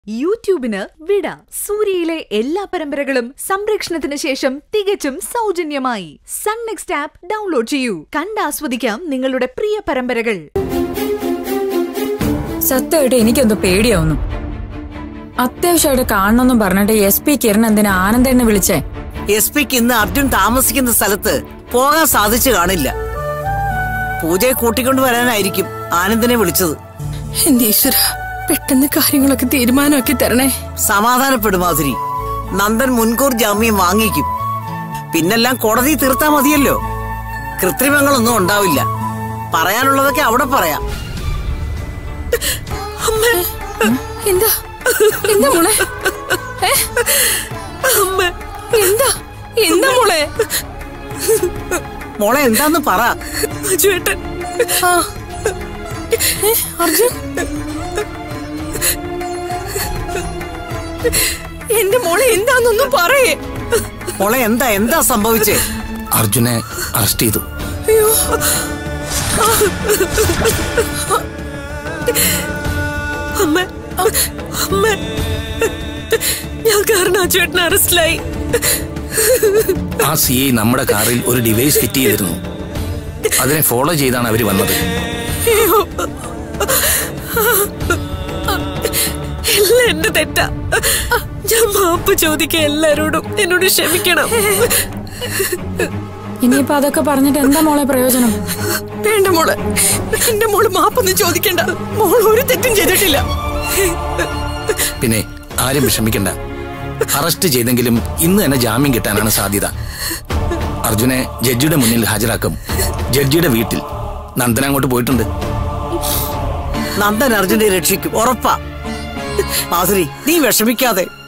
യൂട്യൂബിന് വിട സൂര്യയിലെ എല്ലാ പരമ്പരകളും സംരക്ഷണത്തിന് ശേഷം തികച്ചും സൗജന്യമായി സൺ നെക്സ്റ്റ് ആപ്പ് ഡൗൺലോഡ് ചെയ്യൂ കണ്ടാസ്വദിക്കാം നിങ്ങളുടെ പ്രിയ പരമ്പരകൾ സത്യമായിട്ട് എനിക്കെന്തോ പേടിയാവുന്നു അത്യാവശ്യമായിട്ട് കാണണമെന്നും പറഞ്ഞിട്ട് എസ് പി കിരൺ എന്തിനാ ആനന്ദേണ്ണെ വിളിച്ചേ എസ് പിക്ക് ഇന്ന് അർജുൻ താമസിക്കുന്ന സ്ഥലത്ത് പോകാൻ സാധിച്ചു കാണില്ല പൂജയെ കൂട്ടിക്കൊണ്ടു വരാനായിരിക്കും ആനന്ദിനെ വിളിച്ചത് എന്റെ ഈശ്വര പെട്ടെന്ന് കാര്യങ്ങളൊക്കെ തീരുമാനമാക്കി തരണേ സമാധാനപ്പെടുമാതിരി നന്ദൻ മുൻകൂർ ജാമ്യം വാങ്ങിക്കും പിന്നെല്ലാം കോടതി തീർത്താ മതിയല്ലോ കൃത്രിമങ്ങളൊന്നും ഉണ്ടാവില്ല പറയാനുള്ളതൊക്കെ അവിടെ പറയാം എന്താ എന്താ മോളെ ഏ? എന്താ എന്താ മോളെ മോളെ എന്താന്ന് പറ ചേട്ടൻ ആ ഏ, അർജുൻ എന്റെ മോളെ എന്താന്നൊന്നും പറയേ മോളെ എന്താ എന്താ സംഭവിച്ചേ അർജുനെ അറസ്റ്റ് ചെയ്തു അയ്യോ അമ്മ അമ്മ ഞാൻ കാരണം ആ ചേട്ടൻ അറസ്റ്റിലായി ആ സി ഐ നമ്മുടെ കാറിൽ ഒരു ഡിവൈസ് ഫിറ്റ് ചെയ്തിരുന്നു അതിനെ ഫോളോ ചെയ്താണ് അവര് വന്നത് അയ്യോ. എല്ലാം എന്റെ തെറ്റാ ഞാൻ മാപ്പ് ചോദിക്കാം എല്ലാരോടും എന്നോട് ക്ഷമിക്കണം ഇനിയിപ്പോ അതൊക്കെ പറഞ്ഞിട്ട് എന്താ മോളെ പ്രയോജനം വേണ്ട മോള് എന്റെ മോള് മാപ്പൊന്നും ചോദിക്കണ്ട മോൾ ഒരു തെറ്റും ചെയ്തിട്ടില്ല പിന്നെ ആരും വിഷമിക്കണ്ട അറസ്റ്റ് ചെയ്തെങ്കിലും ഇന്ന് തന്നെ ജാമ്യം കിട്ടാനാണ് സാധ്യത അർജുനെ ജഡ്ജിയുടെ മുന്നിൽ ഹാജരാക്കും ജഡ്ജിയുടെ വീട്ടിൽ നന്ദൻ അങ്ങോട്ട് പോയിട്ടുണ്ട് നന്ദൻ അർജുനെ രക്ഷിക്കും ഉറപ്പാ മാധുരി നീ വിഷമിക്കാതെ